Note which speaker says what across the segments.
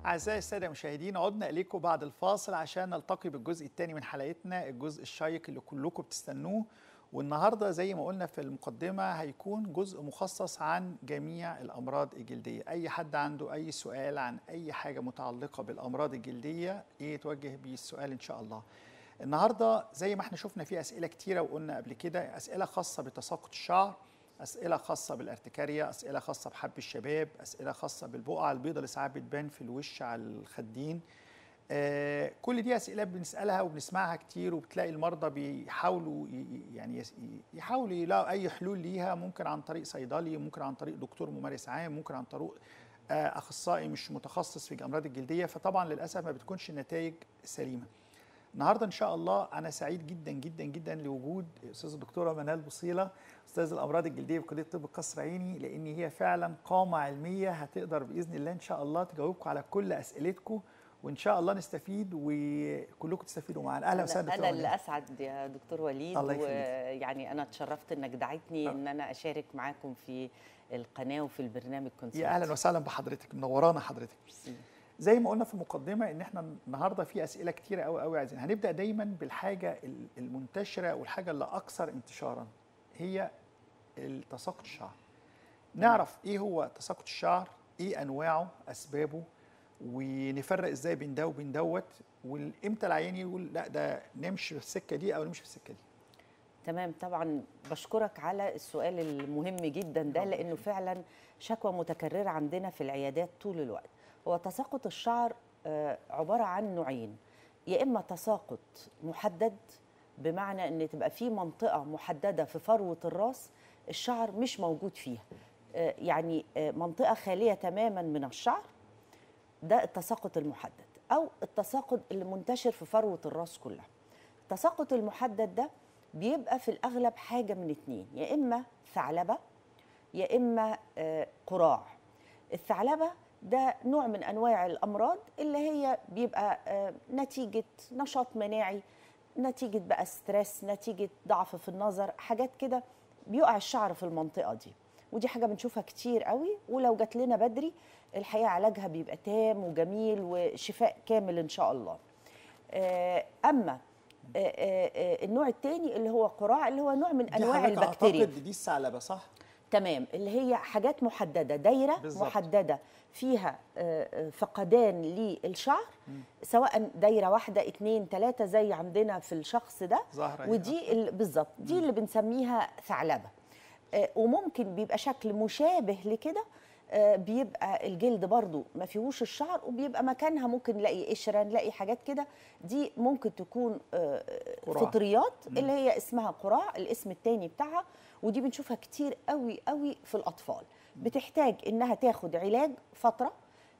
Speaker 1: أعزائي السادة المشاهدين عدنا إليكم بعد الفاصل عشان نلتقي بالجزء الثاني من حلقتنا الجزء الشيق اللي كلكم بتستنوه والنهاردة زي ما قلنا في المقدمة هيكون جزء مخصص عن جميع الأمراض الجلدية أي حد عنده أي سؤال عن أي حاجة متعلقة بالأمراض الجلدية إيه توجه بيه السؤال إن شاء الله النهاردة زي ما احنا شفنا في أسئلة كتيرة وقلنا قبل كده أسئلة خاصة بتساقط الشعر أسئلة خاصة بالارتكارية أسئلة خاصة بحب الشباب أسئلة خاصة بالبقعة البيضاء اللي ساعات بتبان في الوش على الخدين آه كل دي أسئلة بنسألها وبنسمعها كتير وبتلاقي المرضى بيحاولوا يعني يحاولوا يلاقوا أي حلول ليها ممكن عن طريق صيدلي ممكن عن طريق دكتور ممارس عام ممكن عن طريق آه أخصائي مش متخصص في الأمراض الجلدية فطبعا للأسف ما بتكونش النتائج سليمة النهارده ان شاء الله انا سعيد جدا جدا جدا لوجود استاذه الدكتوره منال بوصيله استاذ الامراض الجلديه بكليه طب القصر عيني لان هي فعلا قامه علميه هتقدر باذن الله ان شاء الله تجاوبكم على كل اسئلتكم وان شاء الله نستفيد وكلكم تستفيدوا معانا اهلا وسهلا
Speaker 2: انا اللي اسعد يا دكتور وليد
Speaker 1: الله يخليك.
Speaker 2: ويعني انا اتشرفت انك دعيتني ان انا اشارك معاكم في القناه وفي البرنامج كنت
Speaker 1: يا اهلا وسهلا بحضرتك منورانا حضرتك زي ما قلنا في المقدمه ان احنا النهارده في اسئله كتيره قوي قوي عايزين هنبدا دايما بالحاجه المنتشره والحاجه اللي اكثر انتشارا هي تساقط الشعر نعرف ايه هو تساقط الشعر ايه انواعه اسبابه ونفرق ازاي بين ده وبين دوت وامتى العيان يقول لا ده نمشي في السكه دي او نمشي في السكه دي
Speaker 2: تمام طبعا بشكرك على السؤال المهم جدا ده لانه فعلا شكوى متكرره عندنا في العيادات طول الوقت هو تساقط الشعر عباره عن نوعين يا اما تساقط محدد بمعنى ان تبقى في منطقه محدده في فروه الراس الشعر مش موجود فيها يعني منطقه خاليه تماما من الشعر ده التساقط المحدد او التساقط اللي منتشر في فروه الراس كلها التساقط المحدد ده بيبقى في الاغلب حاجه من اتنين يا اما ثعلبه يا اما قراع الثعلبه ده نوع من انواع الامراض اللي هي بيبقى نتيجه نشاط مناعي نتيجه بقى ستريس نتيجه ضعف في النظر حاجات كده بيقع الشعر في المنطقه دي ودي حاجه بنشوفها كتير قوي ولو جات لنا بدري الحقيقه علاجها بيبقى تام وجميل وشفاء كامل ان شاء الله اما النوع الثاني اللي هو قراع اللي هو نوع من انواع البكتيريا
Speaker 1: اعتقد دي الثعلبه صح
Speaker 2: تمام اللي هي حاجات محدده دايره بالزبط. محدده فيها فقدان للشعر سواء دايره واحده اتنين تلاته زي عندنا في الشخص ده ودي بالظبط دي اللي بنسميها ثعلبه وممكن بيبقى شكل مشابه لكده بيبقى الجلد برضو ما فيهوش الشعر وبيبقى مكانها ممكن نلاقي قشره نلاقي حاجات كده دي ممكن تكون قراع. فطريات مم. اللي هي اسمها قراع الاسم التاني بتاعها ودي بنشوفها كتير قوي قوي في الاطفال بتحتاج انها تاخد علاج فتره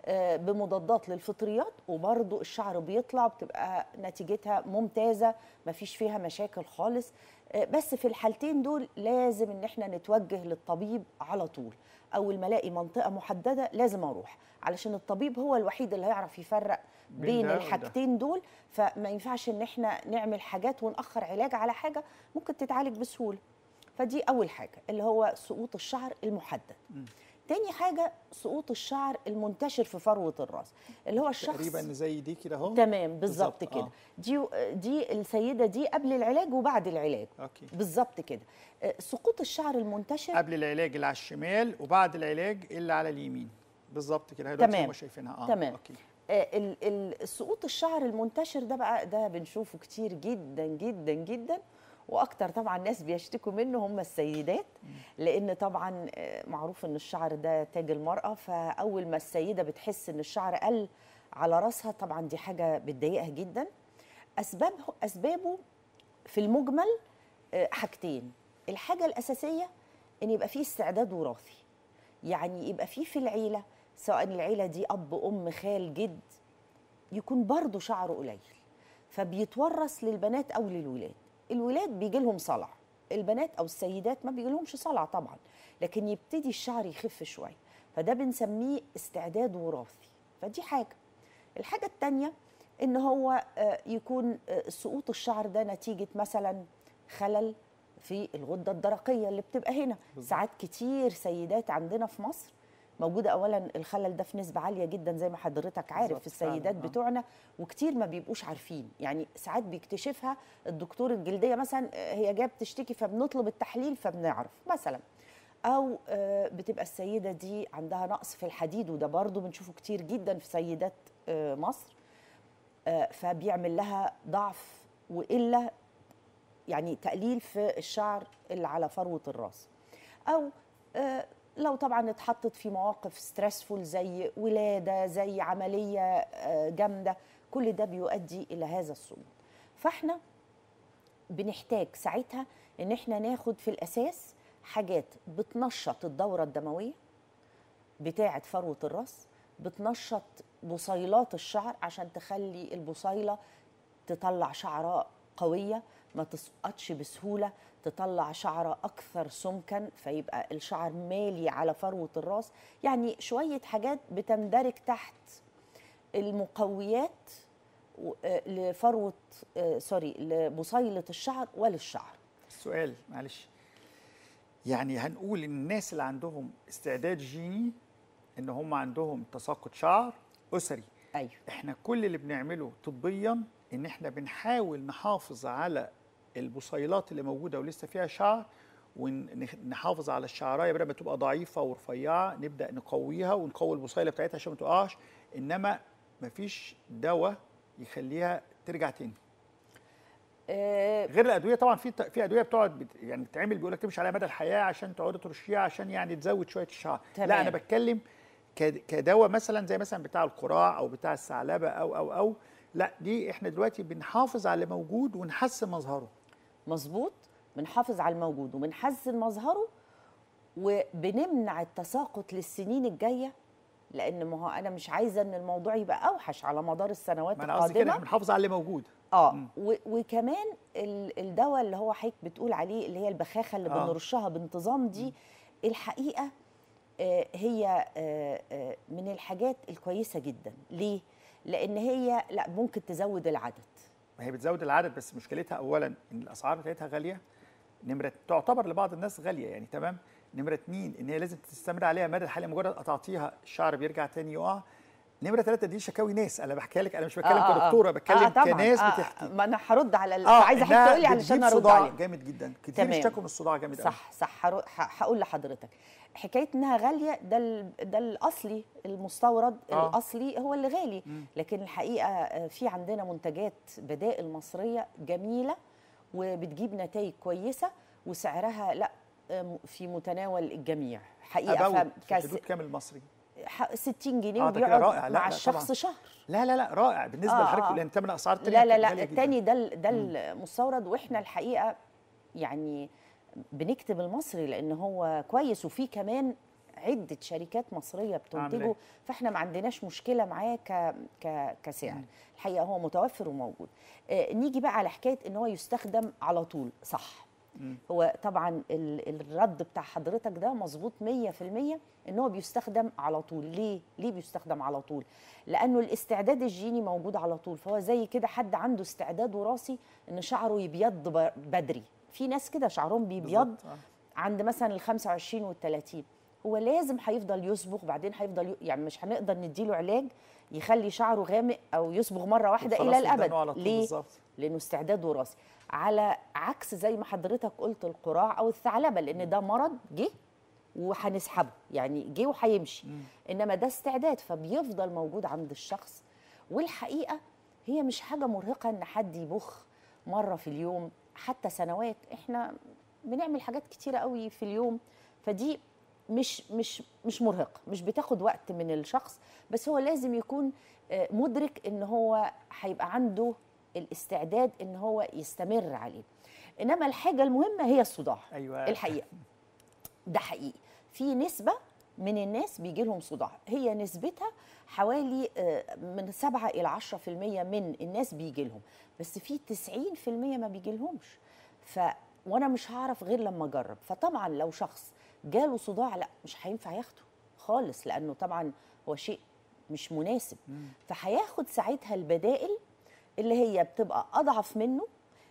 Speaker 2: بمضادات للفطريات وبرضو الشعر بيطلع بتبقى نتيجتها ممتازه ما فيش فيها مشاكل خالص بس في الحالتين دول لازم ان احنا نتوجه للطبيب على طول اول ما الاقي منطقه محدده لازم اروح علشان الطبيب هو الوحيد اللي هيعرف يفرق بين الحاجتين دول فما ينفعش ان احنا نعمل حاجات ونأخر علاج على حاجه ممكن تتعالج بسهوله فدي اول حاجه اللي هو سقوط الشعر المحدد م. تاني حاجه سقوط الشعر المنتشر في فروه الراس اللي هو الشخص
Speaker 1: تقريبا زي دي كده اهو
Speaker 2: تمام بالظبط كده آه. دي دي السيده دي قبل العلاج وبعد العلاج
Speaker 1: اوكي
Speaker 2: بالظبط كده سقوط الشعر المنتشر
Speaker 1: قبل العلاج اللي على الشمال وبعد العلاج اللي على اليمين بالظبط كده
Speaker 2: تمام
Speaker 1: هم شايفينها
Speaker 2: اه تمام أوكي. آه سقوط الشعر المنتشر ده بقى ده بنشوفه كتير جدا جدا جدا واكتر طبعا ناس بيشتكوا منه هم السيدات لان طبعا معروف ان الشعر ده تاج المراه فاول ما السيده بتحس ان الشعر قل على راسها طبعا دي حاجه بتضايقها جدا اسبابه اسبابه في المجمل حاجتين الحاجه الاساسيه ان يبقى فيه استعداد وراثي يعني يبقى فيه في العيله سواء العيله دي اب ام خال جد يكون برضه شعره قليل فبيتورث للبنات او للولاد الولاد بيجي لهم صلع البنات او السيدات ما بيجي لهمش صلع طبعا لكن يبتدي الشعر يخف شويه فده بنسميه استعداد وراثي فدي حاجه الحاجه الثانيه ان هو يكون سقوط الشعر ده نتيجه مثلا خلل في الغده الدرقيه اللي بتبقى هنا ساعات كتير سيدات عندنا في مصر موجوده اولا الخلل ده في نسبه عاليه جدا زي ما حضرتك عارف
Speaker 1: بالظبط،
Speaker 2: في السيدات
Speaker 1: فعلاً، آه.
Speaker 2: بتوعنا وكتير ما بيبقوش عارفين يعني ساعات بيكتشفها الدكتور الجلديه مثلا آه، هي جايه بتشتكي فبنطلب التحليل فبنعرف مثلا او آه، بتبقى السيده دي عندها نقص في الحديد وده برضو بنشوفه كتير جدا في سيدات آه، مصر آه، فبيعمل لها ضعف والا يعني تقليل في الشعر اللي على فروه الراس او آه، لو طبعا اتحطت في مواقف ستريسفول زي ولاده زي عمليه آه، جامده كل ده بيؤدي الى هذا الصمود فاحنا بنحتاج ساعتها ان احنا ناخد في الاساس حاجات بتنشط الدوره الدمويه بتاعه فروه الراس بتنشط بصيلات الشعر عشان تخلي البصيله تطلع شعره قويه ما تسقطش بسهوله تطلع شعره اكثر سمكا فيبقى الشعر مالي على فروه الراس يعني شويه حاجات بتندرج تحت المقويات و- آه، لفروه آه، سوري لبصيله الشعر وللشعر
Speaker 1: السؤال معلش يعني هنقول ان الناس اللي عندهم استعداد جيني ان هم عندهم تساقط شعر اسري
Speaker 2: ايوه
Speaker 1: احنا كل اللي بنعمله طبيا ان احنا بنحاول نحافظ على البصيلات اللي موجوده ولسه فيها شعر ونحافظ على الشعرايه بدل ما تبقى ضعيفه ورفيعه نبدا نقويها ونقوي البصيله بتاعتها عشان ما تقعش انما مفيش دواء يخليها ترجع تاني
Speaker 2: آه،
Speaker 1: غير الادويه طبعا في في ادويه بتقعد بت يعني بتتعمل بيقول لك تمشي عليها مدى الحياه عشان تقعدي ترشيها عشان يعني تزود شويه الشعر
Speaker 2: تمام.
Speaker 1: لا انا بتكلم ك- كدواء مثلا زي مثلا بتاع القراع او بتاع الثعلبه او او او لا دي احنا دلوقتي بنحافظ على اللي موجود ونحسن مظهره
Speaker 2: مظبوط بنحافظ على الموجود وبنحسن مظهره وبنمنع التساقط للسنين الجايه لان ما هو انا مش عايزه ان الموضوع يبقى اوحش على مدار السنوات
Speaker 1: ما انا قصدي كده
Speaker 2: القادمه
Speaker 1: احنا بنحافظ على اللي موجود
Speaker 2: اه و- وكمان ال- الدواء اللي هو حضرتك بتقول عليه اللي هي البخاخه اللي
Speaker 1: آه.
Speaker 2: بنرشها بانتظام دي الحقيقه آه، هي آه، آه، من الحاجات الكويسه جدا ليه لان هي لا ممكن تزود العدد
Speaker 1: ما هي بتزود العدد بس مشكلتها اولا ان الاسعار بتاعتها غاليه نمره تعتبر لبعض الناس غاليه يعني تمام نمره اتنين ان هي لازم تستمر عليها مدى الحياه مجرد قطعتيها الشعر بيرجع تاني يقع نمره ثلاثه دي شكاوي ناس انا بحكي لك انا مش بتكلم
Speaker 2: آه، آه، آه.
Speaker 1: كدكتوره بتكلم
Speaker 2: آه، طبعاً.
Speaker 1: كناس
Speaker 2: آه،
Speaker 1: بتحكي
Speaker 2: ما انا هرد على ال-
Speaker 1: اه
Speaker 2: عايزه
Speaker 1: إنها
Speaker 2: حضرتك تقولي علشان
Speaker 1: بتجيب
Speaker 2: ارد
Speaker 1: صداع
Speaker 2: عليه
Speaker 1: جامد جدا كتير
Speaker 2: تمام.
Speaker 1: اشتكوا من الصداع جامد قوي
Speaker 2: صح صح هرو- ه- هقول لحضرتك حكايه انها غاليه ده ال- ده الاصلي المستورد
Speaker 1: آه.
Speaker 2: آه. الاصلي هو اللي غالي لكن الحقيقه آه، في عندنا منتجات بدائل مصريه جميله وبتجيب نتائج كويسه وسعرها لا آه، م- في متناول الجميع حقيقه
Speaker 1: اباوت في
Speaker 2: فكاس-
Speaker 1: حدود كام المصري
Speaker 2: ح- 60 جنيه
Speaker 1: آه، ده كده
Speaker 2: وبيقعد
Speaker 1: رائع. لا،
Speaker 2: مع
Speaker 1: لا،
Speaker 2: الشخص
Speaker 1: طبعاً.
Speaker 2: شهر
Speaker 1: لا لا لا رائع بالنسبه
Speaker 2: آه،
Speaker 1: لحضرتك
Speaker 2: آه.
Speaker 1: لان ثمن اسعار تانية
Speaker 2: لا لا لا
Speaker 1: غالية جداً.
Speaker 2: التاني ده ال- ده المستورد واحنا الحقيقه يعني بنكتب المصري لان هو كويس وفي كمان عده شركات مصريه
Speaker 1: عاملة
Speaker 2: بتنتجه
Speaker 1: إيه؟
Speaker 2: فاحنا ما عندناش مشكله معاه ك ك كسعر الحقيقه هو متوفر وموجود آه نيجي بقى على حكايه ان هو يستخدم على طول صح هو طبعا ال- الرد بتاع حضرتك ده مظبوط 100% ان هو بيستخدم على طول ليه ليه بيستخدم على طول لانه الاستعداد الجيني موجود على طول فهو زي كده حد عنده استعداد وراثي ان شعره يبيض ب- بدري في ناس كده شعرهم بيبيض
Speaker 1: بالظبط، آه.
Speaker 2: عند مثلا ال 25 وال 30 هو لازم هيفضل يصبغ بعدين هيفضل ي... يعني مش هنقدر نديله علاج يخلي شعره غامق او يصبغ مره واحده
Speaker 1: وخلاص
Speaker 2: الى الابد
Speaker 1: يدهنوا على طول
Speaker 2: ليه
Speaker 1: بالظبط.
Speaker 2: لانه استعداد وراثي على عكس زي ما حضرتك قلت القراع او الثعلبه لان ده مرض جه وهنسحبه يعني جه وهيمشي انما ده استعداد فبيفضل موجود عند الشخص والحقيقه هي مش حاجه مرهقه ان حد يبخ مره في اليوم حتى سنوات احنا بنعمل حاجات كتيره قوي في اليوم فدي مش مش مش مرهقه مش بتاخد وقت من الشخص بس هو لازم يكون آه، مدرك ان هو هيبقى عنده الاستعداد ان هو يستمر عليه انما الحاجه المهمه هي الصداع
Speaker 1: أيوة.
Speaker 2: الحقيقه ده حقيقي في نسبه من الناس بيجي لهم صداع هي نسبتها حوالي آه، من 7 الى 10% من الناس بيجي لهم بس في 90% ما بيجي لهمش ف وانا مش هعرف غير لما اجرب فطبعا لو شخص جاله صداع لا مش هينفع ياخده خالص لانه طبعا هو شيء مش مناسب فهياخد ساعتها البدائل اللي هي بتبقى اضعف منه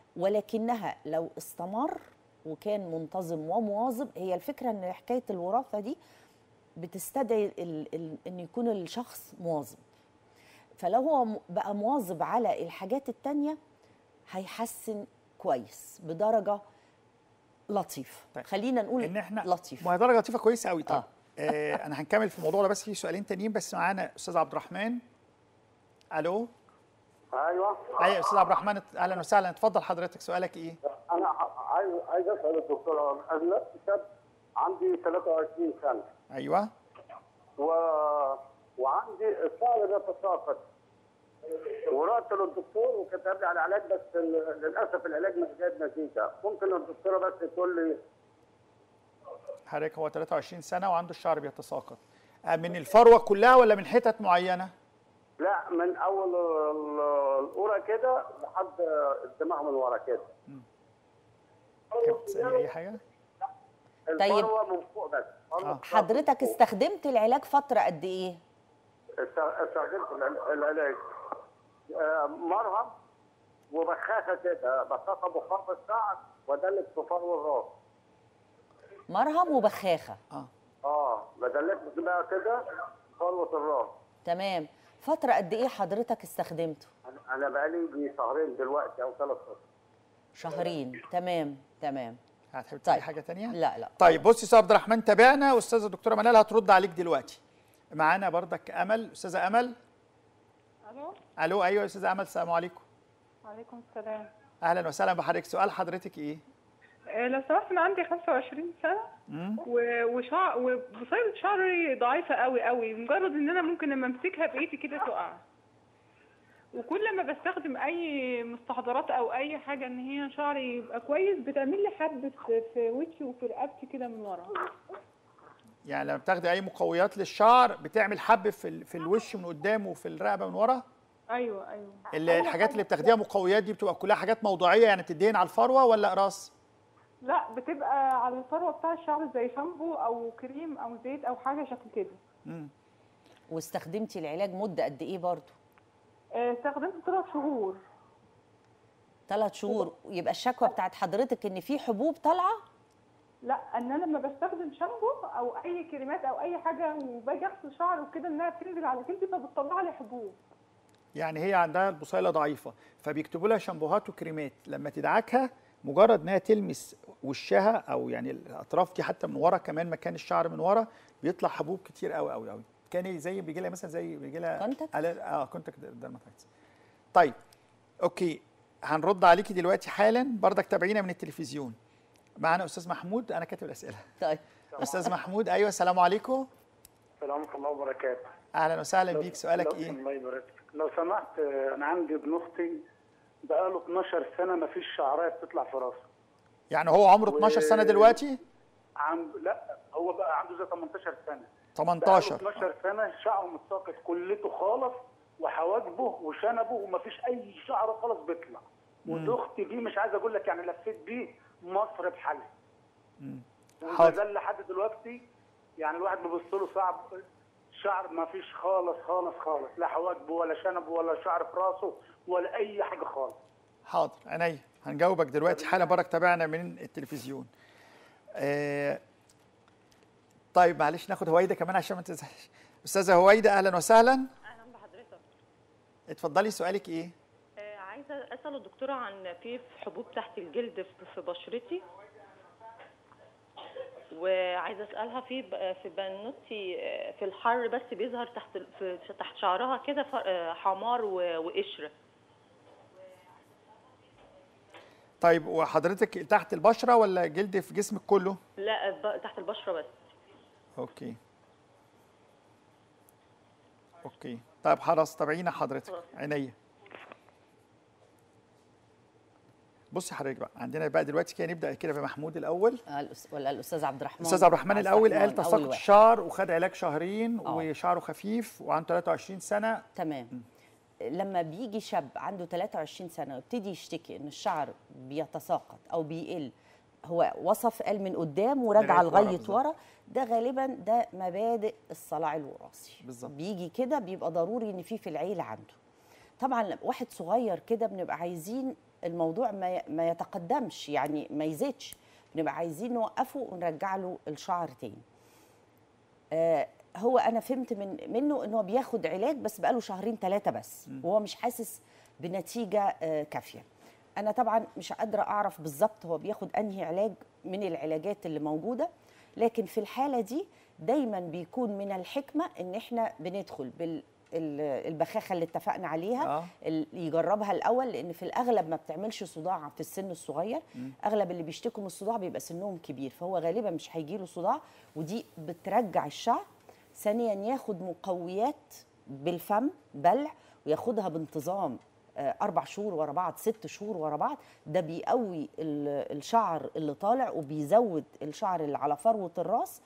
Speaker 2: ولكنها لو استمر وكان منتظم ومواظب هي الفكره ان حكايه الوراثه دي بتستدعي ال- ال- ان يكون الشخص مواظب فلو هو م- بقى مواظب على الحاجات التانية هيحسن كويس بدرجة لطيفة
Speaker 1: طيب.
Speaker 2: خلينا نقول
Speaker 1: ان احنا
Speaker 2: لطيف
Speaker 1: ما هي درجه لطيفه كويسه قوي طبعا
Speaker 2: آه.
Speaker 1: آه. انا هنكمل في الموضوع ده بس في سؤالين تانيين بس معانا استاذ عبد الرحمن الو
Speaker 3: ايوه
Speaker 1: ايوه يا استاذ عبد الرحمن اهلا وسهلا اتفضل حضرتك سؤالك ايه
Speaker 3: انا ع- عايز عايز اسال الدكتور انا شاب عندي 23 سنه
Speaker 1: ايوه
Speaker 3: و... وعندي الشعر بيتساقط ورحت للدكتور وكتب لي على علاج بس ال- للاسف العلاج مش جايب نتيجه ممكن الدكتوره بس تقول لي
Speaker 1: حضرتك هو 23 سنه وعنده الشعر بيتساقط آه، من الفروه كلها ولا من حتت معينه
Speaker 3: لا من اول ال- القرى كده لحد الدماغ من ورا كده
Speaker 1: كنت بتسالي اي حاجه
Speaker 3: الفروه من فوق بس
Speaker 1: آه.
Speaker 2: حضرتك استخدمت العلاج فترة قد ايه؟
Speaker 3: است- استخدمت الع- العلاج آه، مرهم وبخاخه كده بخاخه بخار في الشعر وادلك في فرو الراس
Speaker 2: مرهم وبخاخة
Speaker 1: اه
Speaker 3: اه بدلك بقى كده فروه الراس
Speaker 2: تمام فترة قد ايه حضرتك استخدمته؟
Speaker 3: أنا- انا بقالي يجي شهرين دلوقتي او ثلاث اشهر
Speaker 2: شهرين تمام تمام
Speaker 1: هتحب تقولي
Speaker 2: طيب.
Speaker 1: حاجه تانية
Speaker 2: لا لا
Speaker 1: طيب بصي يا استاذ عبد الرحمن تابعنا استاذه الدكتوره منال هترد عليك دلوقتي معانا بردك امل استاذه امل
Speaker 4: الو
Speaker 1: الو ايوه يا استاذه امل السلام عليكم
Speaker 4: وعليكم السلام
Speaker 1: اهلا وسهلا بحضرتك سؤال حضرتك ايه
Speaker 4: آه، لو سمحت انا عندي 25 سنه و- وشعر وبصيله شعري ضعيفه قوي قوي مجرد ان انا ممكن لما امسكها بايدي كده تقع وكل ما بستخدم اي مستحضرات او اي حاجه ان هي شعري يبقى كويس بتعمل لي حب في في وشي وفي رقبتي كده من ورا
Speaker 1: يعني لما بتاخدي اي مقويات للشعر بتعمل حب في ال- في الوش من قدام وفي الرقبه من ورا
Speaker 4: ايوه ايوه
Speaker 1: ال- الحاجات اللي بتاخديها مقويات دي بتبقى كلها حاجات موضوعيه يعني بتدهن على الفروه ولا اقراص
Speaker 4: لا بتبقى على الفروه بتاع الشعر زي شامبو او كريم او زيت او حاجه شكل كده
Speaker 2: واستخدمتي العلاج مدة قد ايه برضو؟
Speaker 4: آه، استخدمت ثلاث شهور
Speaker 2: ثلاث شهور يبقى الشكوى بتاعت حضرتك ان في حبوب طالعة
Speaker 4: لا ان انا لما بستخدم شامبو او اي كريمات او اي حاجه وباجي اغسل شعري وكده انها بتنزل على جلدي فبتطلع لي حبوب
Speaker 1: يعني هي عندها البصيله ضعيفه فبيكتبوا لها شامبوهات وكريمات لما تدعكها مجرد انها تلمس وشها او يعني الاطراف دي حتى من ورا كمان مكان الشعر من ورا بيطلع حبوب كتير قوي قوي قوي كان زي بيجي لها مثلا زي بيجي لها
Speaker 2: كونتاكت؟
Speaker 1: ألا- اه كونتاكت ديرماتايتس طيب اوكي هنرد عليكي دلوقتي حالا بردك تابعينا من التلفزيون معانا استاذ محمود انا كاتب الاسئله
Speaker 2: طيب
Speaker 1: استاذ محمود ايوه السلام عليكم
Speaker 3: السلام ورحمه الله وبركاته
Speaker 1: اهلا وسهلا بيك سؤالك
Speaker 3: لو-
Speaker 1: ايه
Speaker 3: الله يبارك فيك. لو سمحت آه، انا عندي ابن اختي بقاله 12 سنه ما فيش شعرايه بتطلع في راسه
Speaker 1: يعني هو عمره 12 سنه دلوقتي
Speaker 3: عند لا هو بقى عنده زي 18 سنه بقاله
Speaker 1: 18
Speaker 3: 12 سنه شعره متساقط كلته خالص وحواجبه وشنبه ومفيش اي شعر خالص بيطلع واختي دي مش عايز اقول لك يعني لفيت بيه مصر بحالها وما
Speaker 1: حاضر.
Speaker 3: زال لحد دلوقتي يعني الواحد بيبص له صعب شعر ما فيش خالص خالص خالص لا حواجبه ولا شنبه ولا شعر في راسه ولا اي حاجه خالص
Speaker 1: حاضر عينيا هنجاوبك دلوقتي حالا برك تابعنا من التلفزيون آه طيب معلش ناخد هويدا كمان عشان ما تزهقش استاذه هويدا اهلا وسهلا
Speaker 5: اهلا بحضرتك
Speaker 1: اتفضلي سؤالك ايه
Speaker 5: آه، عايزه اسال الدكتوره عن في حبوب تحت الجلد في- في بشرتي وعايزه اسالها في ب- في بنوتي آه، في الحر بس بيظهر تحت ال- في في- تحت شعرها كده ف- آه، حمار و- وقشر
Speaker 1: طيب وحضرتك تحت البشره ولا جلد في جسمك كله
Speaker 5: لا ب- تحت البشره بس
Speaker 1: اوكي اوكي طيب خلاص تابعينا حضرتك عينيا بصي حضرتك بقى عندنا بقى دلوقتي كده نبدا كده بمحمود الاول
Speaker 2: آه، الأس- ولا الاستاذ عبد الرحمن
Speaker 1: استاذ عبد الرحمن الاول قال
Speaker 2: الرحمن، أول
Speaker 1: تساقط
Speaker 2: واحد.
Speaker 1: شعر وخد علاج شهرين
Speaker 2: آه.
Speaker 1: وشعره خفيف وعنده 23 سنه
Speaker 2: تمام لما بيجي شاب عنده 23 سنه ويبتدي يشتكي ان الشعر بيتساقط او بيقل هو وصف قال من قدام ورجع
Speaker 1: لغاية ورا
Speaker 2: لغايه
Speaker 1: بالظبط.
Speaker 2: ورا ده غالبا ده مبادئ الصلاع الوراثي
Speaker 1: بالظبط.
Speaker 2: بيجي كده بيبقى ضروري ان في في العيله عنده طبعا لما واحد صغير كده بنبقى عايزين الموضوع ما ما يتقدمش يعني ما يزيدش بنبقى عايزين نوقفه ونرجع له الشعر تاني آه هو انا فهمت من منه ان هو بياخد علاج بس بقاله شهرين ثلاثه بس وهو مش حاسس بنتيجه آه كافيه انا طبعا مش قادره اعرف بالظبط هو بياخد انهي علاج من العلاجات اللي موجوده لكن في الحاله دي دايما بيكون من الحكمه ان احنا بندخل بال ال- البخاخه اللي اتفقنا عليها
Speaker 1: آه.
Speaker 2: ال- يجربها الاول لان في الاغلب ما بتعملش صداع في السن الصغير اغلب اللي بيشتكوا من الصداع بيبقى سنهم كبير فهو غالبا مش هيجي له صداع ودي بترجع الشعر ثانيا ياخد مقويات بالفم بلع وياخدها بانتظام آه، اربع شهور ورا بعض ست شهور ورا بعض ده بيقوي ال- الشعر اللي طالع وبيزود الشعر اللي على فروه الراس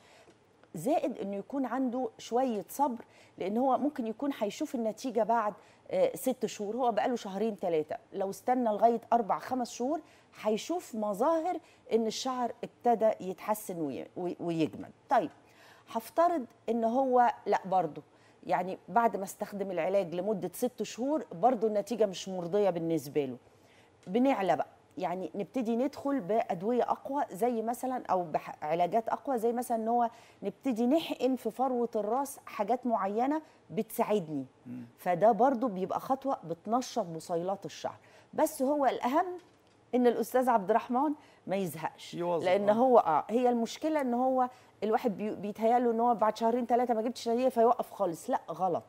Speaker 2: زائد انه يكون عنده شويه صبر لان هو ممكن يكون هيشوف النتيجه بعد آه، ست شهور هو بقاله شهرين ثلاثه لو استنى لغايه اربع خمس شهور هيشوف مظاهر ان الشعر ابتدى يتحسن وي- وي- ويجمد طيب هفترض ان هو لا برضه يعني بعد ما استخدم العلاج لمده ست شهور برضه النتيجه مش مرضيه بالنسبه له بنعلى بقى يعني نبتدي ندخل بادويه اقوى زي مثلا او بعلاجات اقوى زي مثلا ان هو نبتدي نحقن في فروه الراس حاجات معينه بتساعدني فده برضو بيبقى خطوه بتنشط بصيلات الشعر بس هو الاهم ان الاستاذ عبد الرحمن ما يزهقش
Speaker 1: يواظب،
Speaker 2: لان
Speaker 1: آه.
Speaker 2: هو اه هي المشكله ان هو الواحد بي- بيتهيأله ان هو بعد شهرين ثلاثه ما جبتش نتيجه فيوقف خالص لا غلط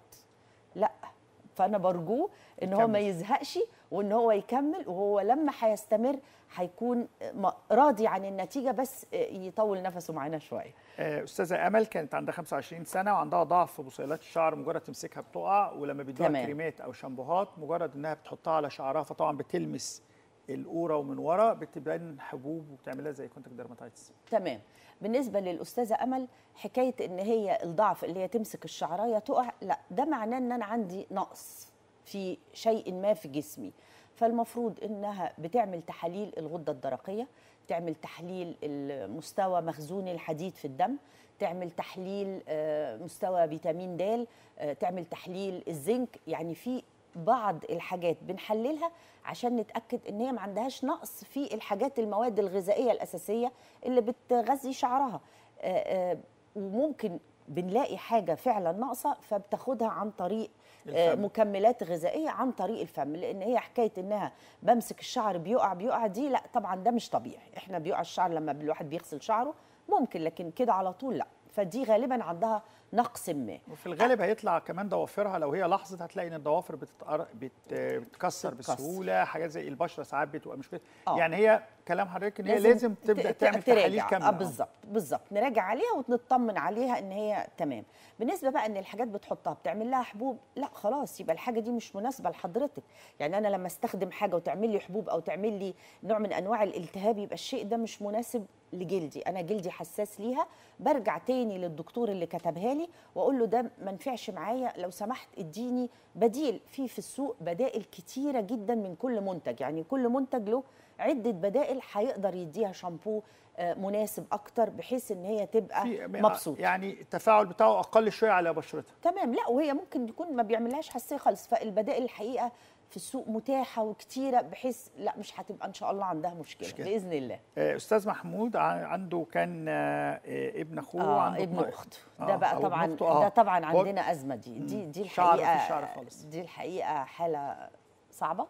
Speaker 2: لا فانا برجوه ان هو ما
Speaker 1: يكمل.
Speaker 2: يزهقش وان هو يكمل وهو لما هيستمر هيكون م- راضي عن النتيجه بس يطول نفسه معانا شويه
Speaker 1: آه، استاذه امل كانت عندها 25 سنه وعندها ضعف في بصيلات الشعر مجرد تمسكها بتقع ولما بيدوها
Speaker 2: تمام.
Speaker 1: كريمات او شامبوهات مجرد انها بتحطها على شعرها فطبعا بتلمس القوره ومن ورا بتبان حبوب وبتعملها زي كونتاكت ديرماتايتس
Speaker 2: تمام بالنسبه للاستاذه امل حكايه ان هي الضعف اللي هي تمسك الشعرايه تقع لا ده معناه ان انا عندي نقص في شيء ما في جسمي فالمفروض انها بتعمل تحاليل الغده الدرقيه تعمل تحليل مستوى مخزون الحديد في الدم تعمل تحليل آه، مستوى فيتامين د آه، تعمل تحليل الزنك يعني في بعض الحاجات بنحللها عشان نتاكد ان هي ما عندهاش نقص في الحاجات المواد الغذائيه الاساسيه اللي بتغذي شعرها آه، آه، وممكن بنلاقي حاجه فعلا ناقصه فبتاخدها عن طريق آه،
Speaker 1: الفم.
Speaker 2: مكملات غذائيه عن طريق الفم لان هي حكايه انها بمسك الشعر بيقع بيقع دي لا طبعا ده مش طبيعي احنا بيقع الشعر لما الواحد بيغسل شعره ممكن لكن كده على طول لا فدي غالبا عندها نقص ما
Speaker 1: وفي الغالب هيطلع كمان ضوافرها لو هي لاحظت هتلاقي ان الضوافر بتتقر... بت... بتتكسر
Speaker 2: بتتكسر.
Speaker 1: بسهوله حاجات زي البشره ساعات بتبقى مشكله
Speaker 2: آه.
Speaker 1: يعني هي كلام حضرتك ان هي لازم تبدا
Speaker 2: ت-
Speaker 1: تعمل
Speaker 2: تراجع.
Speaker 1: تحاليل كامله
Speaker 2: اه بالظبط بالظبط نراجع عليها ونطمن عليها ان هي تمام بالنسبه بقى ان الحاجات بتحطها بتعمل لها حبوب لا خلاص يبقى الحاجه دي مش مناسبه لحضرتك يعني انا لما استخدم حاجه وتعمل لي حبوب او تعمل لي نوع من انواع الالتهاب يبقى الشيء ده مش مناسب لجلدي انا جلدي حساس ليها برجع تاني للدكتور اللي كتبها لي واقول له ده ما نفعش معايا لو سمحت اديني بديل في في السوق بدائل كتيره جدا من كل منتج يعني كل منتج له عده بدائل هيقدر يديها شامبو آه، مناسب اكتر بحيث ان هي تبقى
Speaker 1: في
Speaker 2: مبسوطه
Speaker 1: يعني التفاعل بتاعه اقل شويه على بشرتها
Speaker 2: تمام لا وهي ممكن يكون ما بيعملهاش حساسيه خالص فالبدائل الحقيقه في السوق متاحه وكتيره بحيث لا مش هتبقى ان شاء الله عندها مشكله,
Speaker 1: مشكلة.
Speaker 2: باذن الله
Speaker 1: آه، استاذ محمود ع- عنده كان آه، آه، ابن اخوه
Speaker 2: اه
Speaker 1: عنده
Speaker 2: ابن
Speaker 1: 12
Speaker 2: اخته ده
Speaker 1: آه،
Speaker 2: بقى
Speaker 1: أو ابن
Speaker 2: طبعا
Speaker 1: أخته، آه.
Speaker 2: ده طبعا
Speaker 1: هو-
Speaker 2: عندنا ازمه دي دي دي
Speaker 1: شعر
Speaker 2: الحقيقه
Speaker 1: مفيش شعر خالص.
Speaker 2: دي الحقيقه حاله صعبه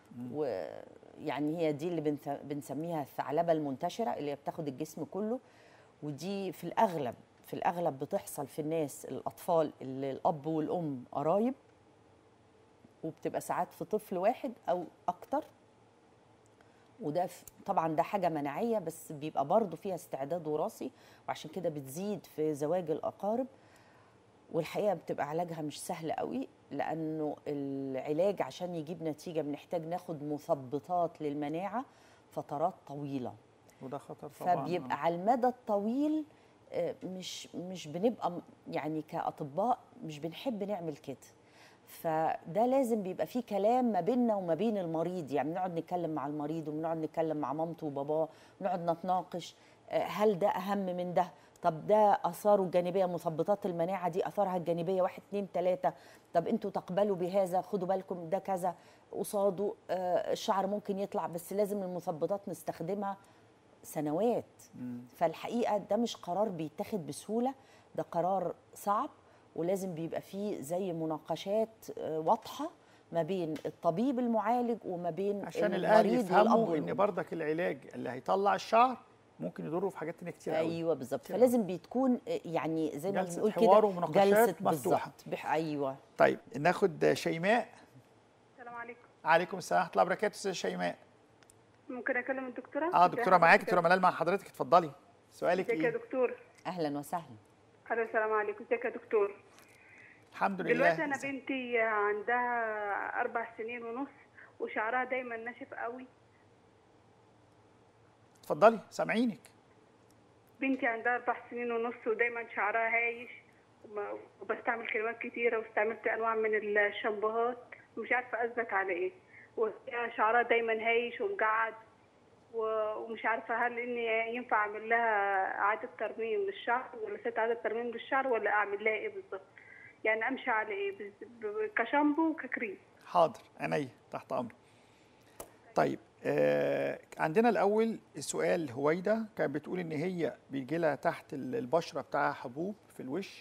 Speaker 2: ويعني هي دي اللي بنس- بنسميها الثعلبه المنتشره اللي هي بتاخد الجسم كله ودي في الاغلب في الاغلب بتحصل في الناس الاطفال اللي الاب والام قرايب وبتبقى ساعات في طفل واحد او اكتر وده ف- طبعا ده حاجه مناعيه بس بيبقى برضه فيها استعداد وراثي وعشان كده بتزيد في زواج الاقارب والحقيقه بتبقى علاجها مش سهل قوي لانه العلاج عشان يجيب نتيجه بنحتاج ناخد مثبطات للمناعه فترات طويله
Speaker 1: وده خطر طبعا
Speaker 2: فبيبقى على المدى الطويل آه، مش مش بنبقى م- يعني كاطباء مش بنحب نعمل كده فده لازم بيبقى فيه كلام ما بيننا وما بين المريض يعني بنقعد نتكلم مع المريض وبنقعد نتكلم مع مامته وباباه ونقعد نتناقش آه، هل ده اهم من ده طب ده اثاره الجانبيه مثبطات المناعه دي اثارها الجانبيه واحد اتنين تلاته طب انتوا تقبلوا بهذا خدوا بالكم ده كذا قصاده آه، الشعر ممكن يطلع بس لازم المثبطات نستخدمها سنوات فالحقيقه ده مش قرار بيتاخد بسهوله ده قرار صعب ولازم بيبقى فيه زي مناقشات آه، واضحه ما بين الطبيب المعالج وما بين
Speaker 1: عشان الاهل
Speaker 2: المريض
Speaker 1: يفهموا
Speaker 2: والأب
Speaker 1: ان بردك العلاج اللي هيطلع الشعر ممكن يضره في حاجات تانية كتير قوي
Speaker 2: ايوه بالظبط
Speaker 1: كده.
Speaker 2: فلازم بتكون آه، يعني زي ما
Speaker 1: جلسة
Speaker 2: بنقول
Speaker 1: حوار
Speaker 2: كده
Speaker 1: ومناقشات
Speaker 2: جلسه
Speaker 1: مفتوحة.
Speaker 2: بالظبط بح- ايوه
Speaker 1: طيب ناخد شيماء
Speaker 6: السلام عليكم
Speaker 1: عليكم السلام ورحمه الله وبركاته استاذ شيماء
Speaker 6: ممكن اكلم الدكتوره
Speaker 1: اه دكتوره معاكي دكتوره ملال مع حضرتك اتفضلي سؤالك
Speaker 6: ازيك يا
Speaker 1: ايه
Speaker 6: دكتور
Speaker 2: اهلا وسهلا
Speaker 6: الو السلام عليكم ازيك يا دكتور
Speaker 1: الحمد
Speaker 6: دلوقتي
Speaker 1: لله
Speaker 6: انا بنتي عندها اربع سنين ونص وشعرها دايما ناشف قوي
Speaker 1: اتفضلي سامعينك
Speaker 6: بنتي عندها اربع سنين ونص ودايما شعرها هايش وما- وبستعمل كريمات كتيره واستعملت انواع من الشامبوهات ومش عارفه اثبت على ايه وهي شعرها دايما هايش ومجعد و- ومش عارفه هل اني ينفع اعمل لها اعاده ترميم للشعر ولا ست اعاده ترميم للشعر ولا اعمل لها ايه بالظبط يعني امشي على ايه بز- ب- كشامبو وككريم
Speaker 1: حاضر عينيا تحت امرك طيب آه عندنا الاول سؤال هويده كانت بتقول ان هي بيجي لها تحت ال- البشره بتاعها حبوب في الوش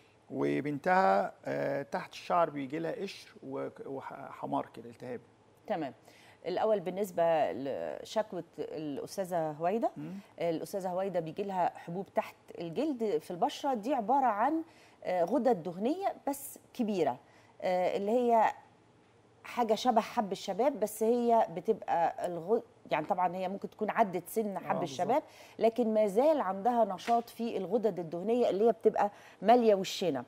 Speaker 1: وبنتها آه تحت الشعر بيجي لها قشر وك- وحمار كده التهاب
Speaker 2: تمام الاول بالنسبه لشكوى الاستاذه هويده الاستاذه هويده بيجي لها حبوب تحت الجلد في البشره دي عباره عن آه، غدد دهنيه بس كبيره آه، اللي هي حاجه شبه حب الشباب بس هي بتبقى الغ... يعني طبعا هي ممكن تكون عدت سن حب
Speaker 1: بالظبط.
Speaker 2: الشباب لكن ما زال عندها نشاط في الغدد الدهنيه اللي هي بتبقى ماليه وشنا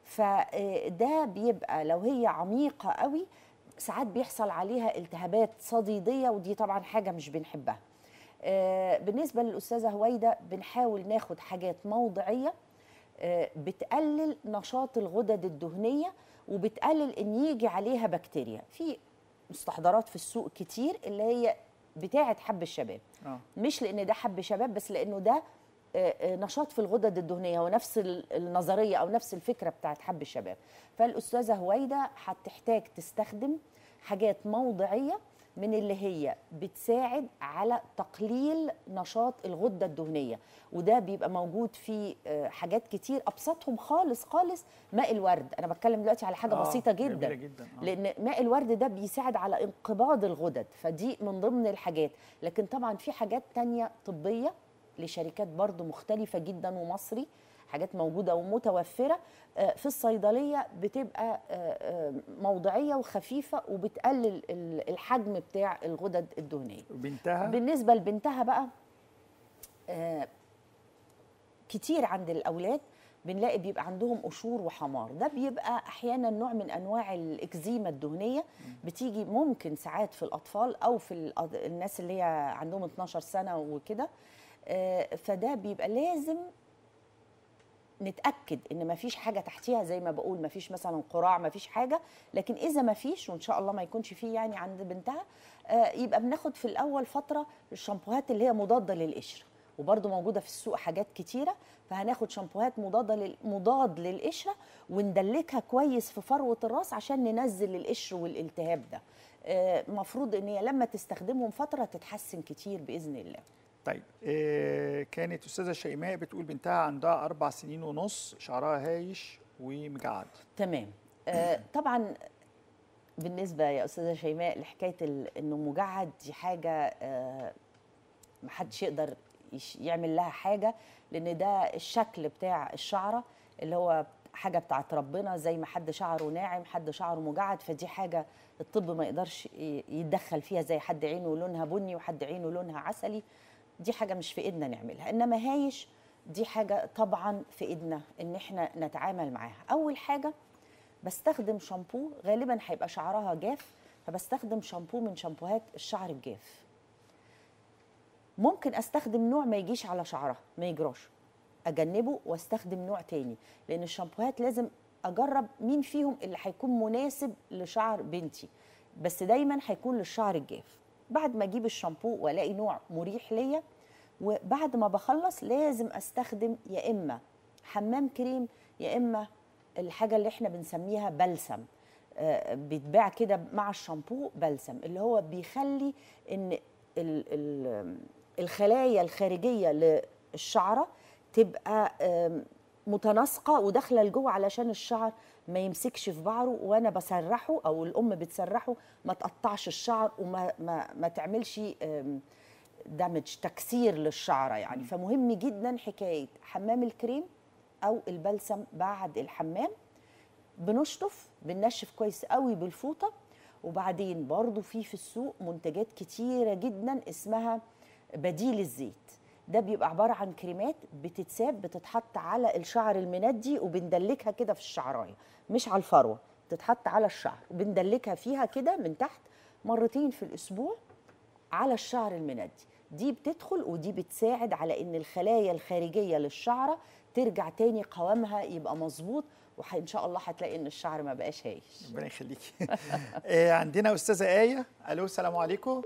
Speaker 2: فده بيبقى لو هي عميقه قوي ساعات بيحصل عليها التهابات صديديه ودي طبعا حاجه مش بنحبها آه، بالنسبه للاستاذه هويده بنحاول ناخد حاجات موضعيه آه، بتقلل نشاط الغدد الدهنيه وبتقلل ان يجي عليها بكتيريا في مستحضرات في السوق كتير اللي هي بتاعه حب الشباب
Speaker 1: اه
Speaker 2: مش لان ده حب شباب بس لانه ده آه، آه، نشاط في الغدد الدهنيه ونفس ال- النظريه او نفس الفكره بتاعت حب الشباب فالاستاذه هويده هتحتاج تستخدم حاجات موضعيه من اللي هي بتساعد على تقليل نشاط الغده الدهنيه وده بيبقى موجود في آه، حاجات كتير ابسطهم خالص خالص ماء الورد انا بتكلم دلوقتي على حاجه
Speaker 1: آه،
Speaker 2: بسيطه
Speaker 1: جميلة
Speaker 2: جدا
Speaker 1: جدا آه.
Speaker 2: لان ماء الورد ده بيساعد على انقباض الغدد فدي من ضمن الحاجات لكن طبعا في حاجات تانية طبية لشركات برضو مختلفة جدا ومصري حاجات موجودة ومتوفرة آه، في الصيدلية بتبقى آه، آه، موضعية وخفيفة وبتقلل ال- الحجم بتاع الغدد الدهنية
Speaker 1: وبنتها
Speaker 2: بالنسبة لبنتها بقى آه، كتير عند الأولاد بنلاقي بيبقى عندهم قشور وحمار ده بيبقى أحيانا نوع من أنواع الإكزيما الدهنية بتيجي ممكن ساعات في الأطفال أو في الأض- الناس اللي هي عندهم 12 سنة وكده آه، فده بيبقى لازم نتاكد ان مفيش حاجه تحتيها زي ما بقول مفيش مثلا قراع مفيش حاجه لكن اذا مفيش وان شاء الله ما يكونش فيه يعني عند بنتها آه، يبقى بناخد في الاول فتره الشامبوهات اللي هي مضاده للقشره وبرده موجوده في السوق حاجات كتيره فهناخد شامبوهات مضاده لل... مضاد للقشره وندلكها كويس في فروه الراس عشان ننزل القشر والالتهاب ده المفروض ان هي لما تستخدمهم فتره تتحسن كتير باذن الله
Speaker 1: طيب آه كانت استاذه شيماء بتقول بنتها عندها اربع سنين ونص شعرها هايش ومجعد
Speaker 2: تمام آه طبعا بالنسبه يا استاذه شيماء لحكايه ال- انه مجعد دي حاجه آه محدش يقدر يش- يعمل لها حاجه لان ده الشكل بتاع الشعره اللي هو حاجه بتاعت ربنا زي ما حد شعره ناعم حد شعره مجعد فدي حاجه الطب ما يقدرش ي- يتدخل فيها زي حد عينه لونها بني وحد عينه لونها عسلي دي حاجه مش في ايدنا نعملها انما هايش دي حاجه طبعا في ايدنا ان احنا نتعامل معاها اول حاجه بستخدم شامبو غالبا هيبقى شعرها جاف فبستخدم شامبو من شامبوهات الشعر الجاف ممكن استخدم نوع ما يجيش على شعرها ما يجراش اجنبه واستخدم نوع تاني لان الشامبوهات لازم اجرب مين فيهم اللي هيكون مناسب لشعر بنتي بس دايما هيكون للشعر الجاف بعد ما اجيب الشامبو والاقي نوع مريح ليا وبعد ما بخلص لازم استخدم يا اما حمام كريم يا اما الحاجه اللي احنا بنسميها بلسم آه، بيتباع كده مع الشامبو بلسم اللي هو بيخلي ان ال ال الخلايا الخارجيه للشعره تبقى آم، متناسقه وداخله لجوه علشان الشعر ما يمسكش في بعضه وانا بسرحه او الام بتسرحه ما تقطعش الشعر وما ما, ما تعملش آم، دامج تكسير للشعره يعني فمهم جدا حكايه حمام الكريم او البلسم بعد الحمام بنشطف بننشف كويس قوي بالفوطه وبعدين برضو في في السوق منتجات كتيره جدا اسمها بديل الزيت ده بيبقى عباره عن كريمات بتتساب بتتحط على الشعر المندي وبندلكها كده في الشعرايه مش على الفروه تتحط على الشعر وبندلكها فيها كده من تحت مرتين في الاسبوع على الشعر المندي دي بتدخل ودي بتساعد على ان الخلايا الخارجيه للشعره ترجع تاني قوامها يبقى مظبوط وان شاء الله هتلاقي ان الشعر ما بقاش هايش
Speaker 1: ربنا يخليكي آه، عندنا استاذه ايه الو السلام عليكم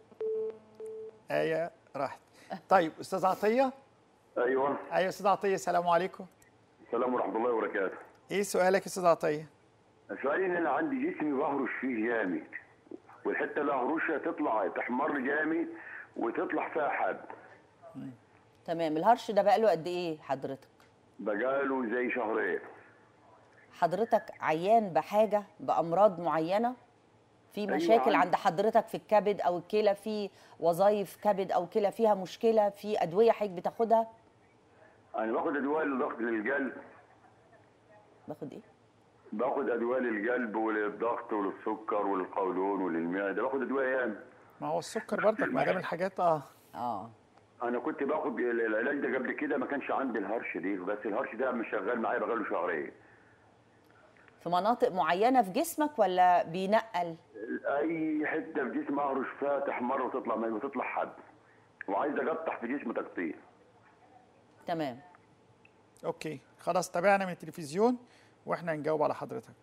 Speaker 1: ايه راحت طيب استاذ عطيه
Speaker 7: ايوه
Speaker 1: ايوه استاذ عطيه السلام عليكم
Speaker 7: السلام ورحمه الله وبركاته
Speaker 1: ايه سؤالك يا استاذ عطيه
Speaker 7: سؤالي ان انا عندي جسمي بهرش فيه جامد والحته اللي هرشها تطلع تحمر جامد وتطلع فيها حد
Speaker 2: تمام الهرش ده بقى له قد ايه حضرتك
Speaker 7: بقاله زي شهرين
Speaker 2: حضرتك عيان بحاجه بامراض معينه في
Speaker 7: أيوة
Speaker 2: مشاكل
Speaker 7: عندي.
Speaker 2: عند حضرتك في الكبد او الكلى في وظائف كبد او كلى فيها مشكله في ادويه حضرتك بتاخدها
Speaker 7: انا باخد ادويه للضغط للقلب
Speaker 2: باخد ايه
Speaker 7: باخد ادويه للقلب وللضغط وللسكر وللقولون وللمعده باخد ادويه ياما
Speaker 1: ما هو السكر برضك ما دام الحاجات اه
Speaker 2: اه
Speaker 7: انا كنت باخد العلاج ده قبل كده ما كانش عندي الهرش دي بس الهرش ده مش شغال معايا بقاله شهرين
Speaker 2: في مناطق معينه في جسمك ولا بينقل
Speaker 7: اي حته في جسمي اهرش فيها تحمر وتطلع وتطلع حد وعايز اقطع في جسمي تقطيع
Speaker 2: تمام
Speaker 1: اوكي خلاص تابعنا من التلفزيون واحنا هنجاوب على حضرتك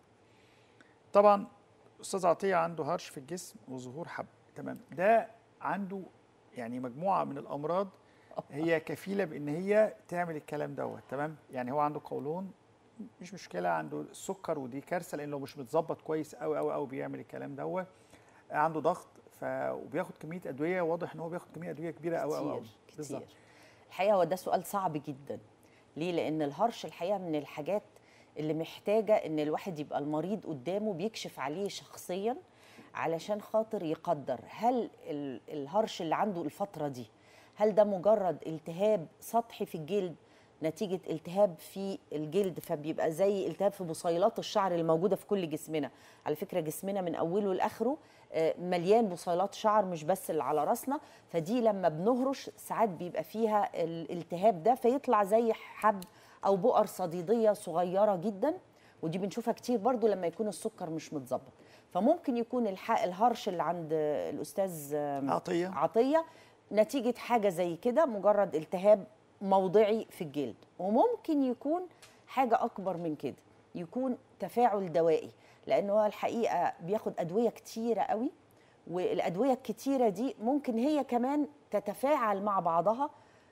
Speaker 1: طبعا استاذ عطيه عنده هرش في الجسم وظهور حب تمام ده عنده يعني مجموعه من الامراض هي كفيله بان هي تعمل الكلام دوت تمام يعني هو عنده قولون مش مشكله عنده السكر ودي كارثه لانه مش متظبط كويس قوي قوي قوي بيعمل الكلام دوت عنده ضغط ف وبياخد كميه ادويه واضح ان هو بياخد كميه ادويه كبيره قوي قوي قوي
Speaker 2: كتير كتير الحقيقه هو ده سؤال صعب جدا ليه لان الهرش الحقيقه من الحاجات اللي محتاجه ان الواحد يبقى المريض قدامه بيكشف عليه شخصيا علشان خاطر يقدر هل ال- الهرش اللي عنده الفتره دي هل ده مجرد التهاب سطحي في الجلد نتيجة التهاب في الجلد فبيبقى زي التهاب في بصيلات الشعر الموجودة في كل جسمنا على فكرة جسمنا من أوله لآخره آه، مليان بصيلات شعر مش بس اللي على راسنا فدي لما بنهرش ساعات بيبقى فيها الالتهاب ده فيطلع زي حب أو بؤر صديدية صغيرة جدا ودي بنشوفها كتير برضو لما يكون السكر مش متظبط فممكن يكون الح- الهرش اللي عند الأستاذ آم،
Speaker 1: عطيه
Speaker 2: عطيه نتيجه حاجه زي كده مجرد التهاب موضعي في الجلد وممكن يكون حاجه اكبر من كده يكون تفاعل دوائي لان هو الحقيقه بياخد ادويه كتيره قوي والادويه الكتيره دي ممكن هي كمان تتفاعل مع بعضها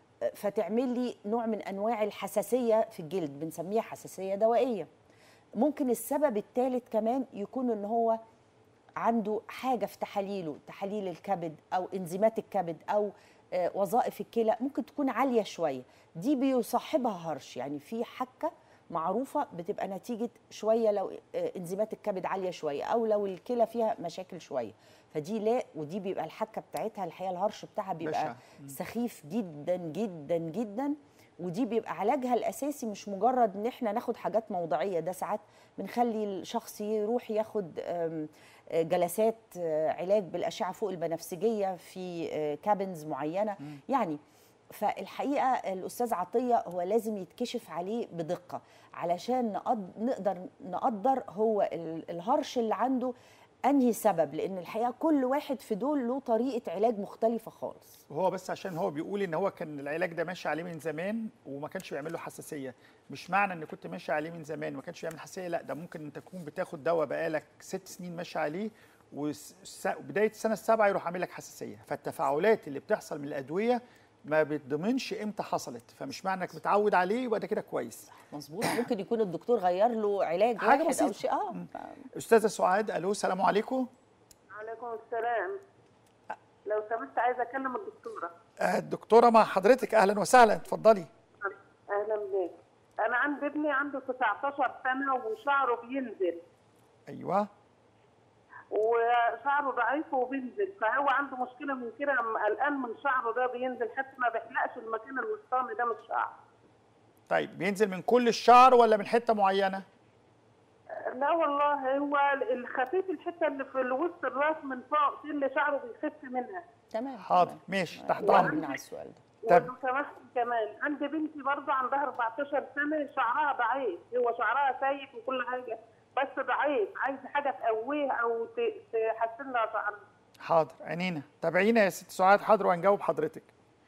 Speaker 2: فتعمل لي نوع من انواع الحساسيه في الجلد بنسميها حساسيه دوائيه ممكن السبب الثالث كمان يكون ان هو عنده حاجه في تحاليله تحاليل الكبد او انزيمات الكبد او آه، وظائف الكلى ممكن تكون عاليه شويه دي بيصاحبها هرش يعني في حكه معروفه بتبقى نتيجه شويه لو آه، انزيمات الكبد عاليه شويه او لو الكلى فيها مشاكل شويه فدي لا ودي بيبقى الحكه بتاعتها الحقيقه الهرش بتاعها بيبقى
Speaker 1: بشع.
Speaker 2: سخيف جدا جدا جدا ودي بيبقى علاجها الاساسي مش مجرد ان احنا ناخد حاجات موضعيه ده ساعات بنخلي الشخص يروح ياخد آم، آه، جلسات آه، علاج بالاشعه فوق البنفسجيه في آه، كابنز معينه يعني فالحقيقه الاستاذ عطيه هو لازم يتكشف عليه بدقه علشان نقد- نقدر نقدر هو ال- الهرش اللي عنده انهي سبب لان الحقيقه كل واحد في دول له طريقه علاج مختلفه خالص
Speaker 1: وهو بس عشان هو بيقول ان هو كان العلاج ده ماشي عليه من زمان وما كانش بيعمل له حساسيه مش معنى ان كنت ماشي عليه من زمان وما كانش بيعمل حساسيه لا ده ممكن انت تكون بتاخد دواء بقالك ست سنين ماشي عليه وبدايه السنه السابعه يروح عامل لك حساسيه فالتفاعلات اللي بتحصل من الادويه ما بتضمنش امتى حصلت فمش معنى انك متعود عليه يبقى ده كده كويس
Speaker 2: مظبوط ممكن يكون الدكتور غير له علاج
Speaker 1: حاجة
Speaker 2: واحد او
Speaker 1: بسيطة.
Speaker 2: شيء اه
Speaker 1: استاذه سعاد الو السلام عليكم
Speaker 8: عليكم السلام لو سمحت عايزه اكلم الدكتوره
Speaker 1: آه، الدكتوره مع حضرتك اهلا وسهلا اتفضلي
Speaker 8: اهلا بك انا عندي ابني عنده 19 سنه وشعره بينزل
Speaker 1: ايوه
Speaker 8: وشعره ضعيف وبينزل فهو عنده مشكله من كده أما قلقان من شعره ده بينزل حتى ما بيحلقش المكان الوسطاني ده من الشعر
Speaker 1: طيب بينزل من كل الشعر ولا من حته معينه
Speaker 8: لا والله هو الخفيف الحته اللي في وسط الراس من فوق دي اللي شعره بيخف منها
Speaker 2: تمام
Speaker 1: حاضر
Speaker 2: تمام.
Speaker 1: ماشي تحت
Speaker 2: جاوبنا
Speaker 1: امرك
Speaker 2: على السؤال ده
Speaker 1: طب.
Speaker 8: ولو سمحت كمان عندي بنتي برضه عندها 14 سنه شعرها ضعيف هو شعرها سايب وكل حاجه بس ضعيف عايزه حاجه تقويه او ت- تحسن لها شعرها
Speaker 1: حاضر عينينا تابعينا يا ست سعاد حاضر وهنجاوب حضرتك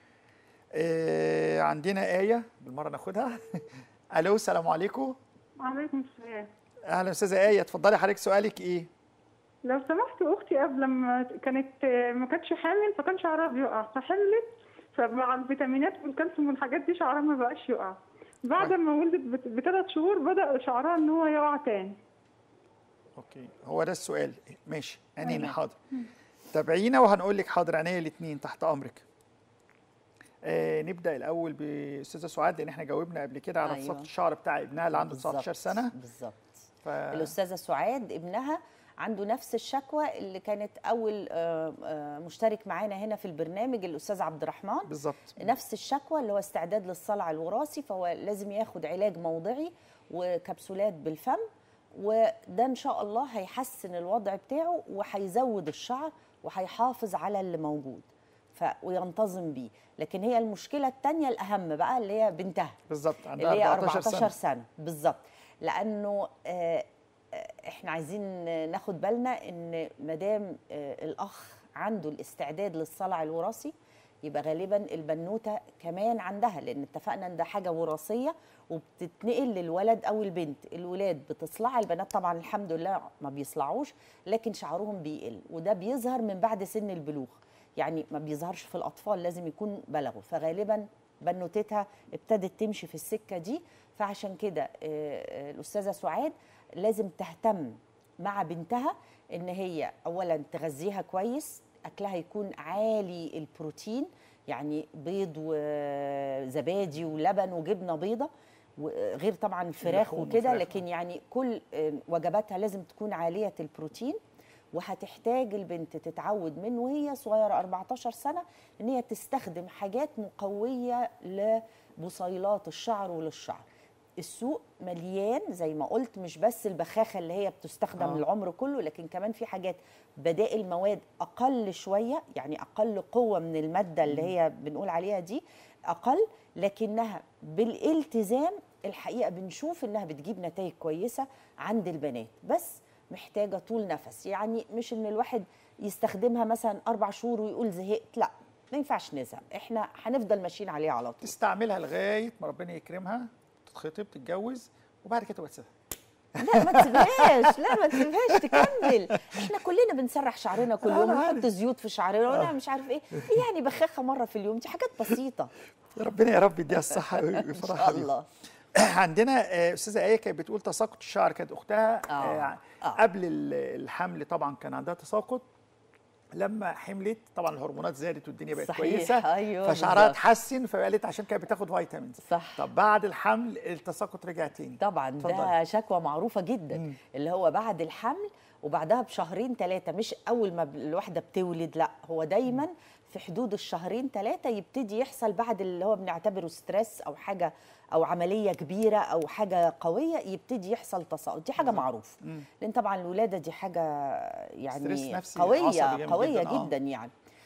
Speaker 1: آه عندنا آية بالمرة ناخدها ألو السلام عليكم
Speaker 4: وعليكم السلام
Speaker 1: أهلا أستاذة آية اتفضلي حضرتك سؤالك إيه؟
Speaker 4: لو سمحت اختي قبل ما كانت ما كانتش حامل فكان شعرها بيقع فحملت فمع الفيتامينات والكالسيوم والحاجات دي شعرها ما بقاش يقع بعد
Speaker 1: طيب.
Speaker 4: ما ولدت بت- بثلاث شهور بدا شعرها ان هو يقع تاني
Speaker 1: أوكي هو ده السؤال ماشي عينينا
Speaker 4: أيوة.
Speaker 1: حاضر تابعينا وهنقول لك حاضر عينيا الاثنين تحت أمرك آه نبدأ الأول بأستاذة سعاد لأن احنا جاوبنا قبل كده على
Speaker 2: أيوة.
Speaker 1: تساقط الشعر بتاع ابنها اللي عنده 19
Speaker 2: بالظبط،
Speaker 1: سنة
Speaker 2: بالظبط
Speaker 1: ف...
Speaker 2: الاستاذه سعاد ابنها عنده نفس الشكوى اللي كانت اول آه، آه، مشترك معانا هنا في البرنامج الاستاذ عبد الرحمن
Speaker 1: بالظبط
Speaker 2: نفس الشكوى اللي هو استعداد للصلع الوراثي فهو لازم ياخد علاج موضعي وكبسولات بالفم وده ان شاء الله هيحسن الوضع بتاعه وهيزود الشعر وهيحافظ على اللي موجود ف وينتظم بيه لكن هي المشكله الثانيه الاهم بقى اللي هي بنتها
Speaker 1: بالظبط
Speaker 2: اللي
Speaker 1: عندها
Speaker 2: هي
Speaker 1: 14
Speaker 2: 14
Speaker 1: سنة
Speaker 2: سنه بالظبط لانه آه، آه، احنا عايزين ناخد بالنا ان ما دام آه، الاخ عنده الاستعداد للصلع الوراثي يبقى غالبا البنوته كمان عندها لان اتفقنا ان ده حاجه وراثيه وبتتنقل للولد او البنت الولاد بتصلع البنات طبعا الحمد لله ما بيصلعوش لكن شعرهم بيقل وده بيظهر من بعد سن البلوغ يعني ما بيظهرش في الاطفال لازم يكون بلغوا فغالبا بنوتتها ابتدت تمشي في السكه دي فعشان كده آه، آه، الاستاذه سعاد لازم تهتم مع بنتها ان هي اولا تغذيها كويس اكلها يكون عالي البروتين يعني بيض وزبادي ولبن وجبنه بيضه وغير طبعا الفراخ
Speaker 1: اللحوم
Speaker 2: وكده
Speaker 1: والفراخ،
Speaker 2: لكن يعني كل آه، وجباتها لازم تكون عاليه البروتين وهتحتاج البنت تتعود من وهي صغيره 14 سنه ان هي تستخدم حاجات مقويه لبصيلات الشعر وللشعر السوق مليان زي ما قلت مش بس البخاخه اللي هي بتستخدم
Speaker 1: آه.
Speaker 2: آه. العمر كله لكن كمان في حاجات بدائل مواد اقل شويه يعني اقل قوه من الماده اللي هي بنقول عليها دي اقل لكنها بالالتزام الحقيقه بنشوف انها بتجيب نتائج كويسه عند البنات بس محتاجه طول نفس يعني مش ان الواحد يستخدمها مثلا اربع شهور ويقول زهقت لا ما ينفعش نزهق احنا هنفضل ماشيين عليها على طول
Speaker 1: تستعملها لغاية ما ربنا يكرمها تتخطب تتجوز وبعد كده تبقى تسيبها
Speaker 2: لا ما تسيبهاش لا ما تسيبهاش تكمل احنا كلنا بنسرح شعرنا كل يوم
Speaker 1: أنا عارف.
Speaker 2: ونحط زيوت في شعرنا وانا مش عارف ايه إيه يعني بخاخه مره في اليوم دي حاجات بسيطه
Speaker 1: ربنا يا رب يديها الصحة
Speaker 2: ان
Speaker 1: ويفرحها
Speaker 2: شاء
Speaker 1: بيها.
Speaker 2: الله
Speaker 1: عندنا آه، استاذه ايه كانت بتقول تساقط الشعر كانت اختها
Speaker 2: آه،
Speaker 1: آه،
Speaker 2: آه.
Speaker 1: قبل ال- الحمل طبعا كان عندها تساقط لما حملت طبعا الهرمونات زادت والدنيا بقت
Speaker 2: صحيح،
Speaker 1: كويسه
Speaker 2: أيوة
Speaker 1: فشعرها
Speaker 2: بالظبط.
Speaker 1: اتحسن فقالت عشان كانت بتاخد فيتامينز
Speaker 2: صح.
Speaker 1: طب بعد الحمل التساقط رجع تاني
Speaker 2: طبعا
Speaker 1: اتفضلي.
Speaker 2: ده شكوى معروفه جدا اللي هو بعد الحمل وبعدها بشهرين ثلاثه مش اول ما الواحده بتولد لا هو دايما في حدود الشهرين ثلاثه يبتدي يحصل بعد اللي هو بنعتبره ستريس او حاجه او عمليه كبيره او حاجه قويه يبتدي يحصل تساقط دي حاجه معروفه لان طبعا الولاده دي حاجه
Speaker 1: ستريس
Speaker 2: يعني
Speaker 1: نفسي
Speaker 2: قويه
Speaker 1: عصبي جامد
Speaker 2: قويه
Speaker 1: جداً، آه.
Speaker 2: جدا يعني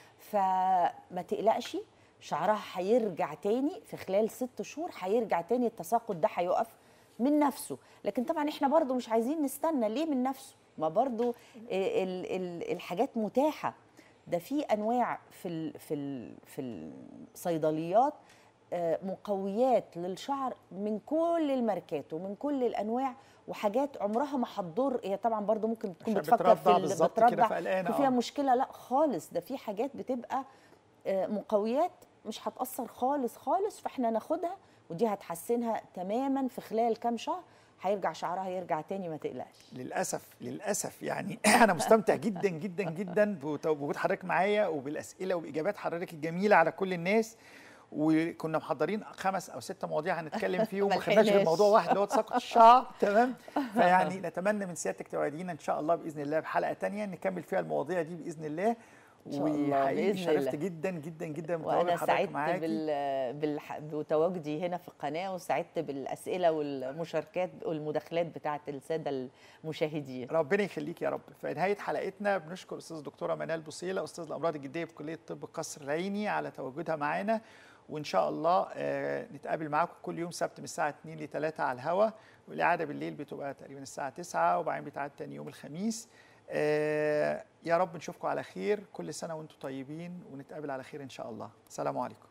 Speaker 2: فما تقلقش شعرها هيرجع تاني في خلال ست شهور هيرجع تاني التساقط ده هيقف من نفسه لكن طبعا احنا برضو مش عايزين نستنى ليه من نفسه ما برضو ال ال الحاجات متاحة ده في انواع في ال في ال في الصيدليات آه، مقويات للشعر من كل الماركات ومن كل الانواع وحاجات عمرها ما هتضر هي طبعا برضو ممكن تكون
Speaker 1: عشان
Speaker 2: بتفكر في
Speaker 1: بترضع
Speaker 2: ال-
Speaker 1: بالظبط كده
Speaker 2: بترضع
Speaker 1: فقلقانة،
Speaker 2: وفيها
Speaker 1: آه.
Speaker 2: مشكله لا خالص ده في حاجات بتبقى آه، مقويات مش هتاثر خالص خالص فاحنا ناخدها ودي هتحسنها تماما في خلال كام شهر هيرجع شعرها يرجع تاني ما تقلقش
Speaker 1: للاسف للاسف يعني انا مستمتع جدا جدا جدا بوجود حضرتك معايا وبالاسئله وباجابات حضرتك الجميله على كل الناس وكنا محضرين خمس او ست مواضيع هنتكلم فيهم ما خدناش غير موضوع واحد اللي هو تساقط الشعر تمام فيعني نتمنى من سيادتك توعدينا ان شاء الله باذن الله بحلقه ثانيه نكمل فيها المواضيع دي باذن الله وحقيقي شرفت جدا جدا جدا
Speaker 2: وانا سعدت بال... بال... بتواجدي هنا في القناه وسعدت بالاسئله والمشاركات والمداخلات بتاعه الساده المشاهدين
Speaker 1: ربنا يخليك يا رب في نهايه حلقتنا بنشكر استاذ دكتوره منال بوصيله استاذ الامراض الجلديه بكليه طب القصر العيني على تواجدها معانا وان شاء الله آه نتقابل معاكم كل يوم سبت من الساعه 2 ل 3 على الهوا والاعاده بالليل بتبقى تقريبا الساعه 9 وبعدين بيتعاد تاني يوم الخميس آه يا رب نشوفكم على خير كل سنه وانتم طيبين ونتقابل على خير ان شاء الله سلام عليكم